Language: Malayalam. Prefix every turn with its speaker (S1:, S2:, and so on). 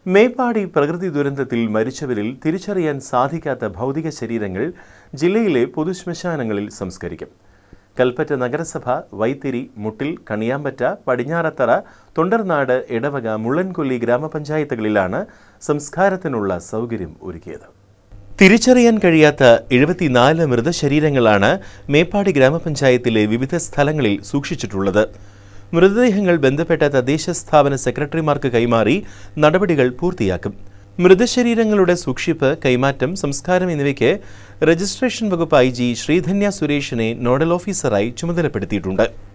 S1: മേപ്പാടി പ്രകൃതി ദുരന്തത്തിൽ മരിച്ചവരിൽ തിരിച്ചറിയാൻ സാധിക്കാത്ത ഭൗതിക ശരീരങ്ങൾ ജില്ലയിലെ പൊതുശ്മശാനങ്ങളിൽ സംസ്കരിക്കും കൽപ്പറ്റ നഗരസഭ വൈത്തിരി മുട്ടിൽ കണിയാമ്പറ്റ പടിഞ്ഞാറത്തറ തൊണ്ടർനാട് ഇടവക മുള്ളൻകൊല്ലി ഗ്രാമപഞ്ചായത്തുകളിലാണ് സംസ്കാരത്തിനുള്ള സൗകര്യം ഒരുക്കിയത് തിരിച്ചറിയാൻ കഴിയാത്ത എഴുപത്തിനാല് മൃതശരീരങ്ങളാണ് മേപ്പാടി ഗ്രാമപഞ്ചായത്തിലെ വിവിധ സ്ഥലങ്ങളിൽ സൂക്ഷിച്ചിട്ടുള്ളത് മൃതദേഹങ്ങൾ ബന്ധപ്പെട്ട തദ്ദേശ സ്ഥാപന സെക്രട്ടറിമാർക്ക് കൈമാറി നടപടികൾ പൂർത്തിയാക്കും മൃതശരീരങ്ങളുടെ സൂക്ഷിപ്പ് കൈമാറ്റം സംസ്കാരം എന്നിവയ്ക്ക് രജിസ്ട്രേഷൻ വകുപ്പ് ഐ ജി ശ്രീധന്യ സുരേഷിനെ നോഡൽ ഓഫീസറായി ചുമതലപ്പെടുത്തിയിട്ടുണ്ട്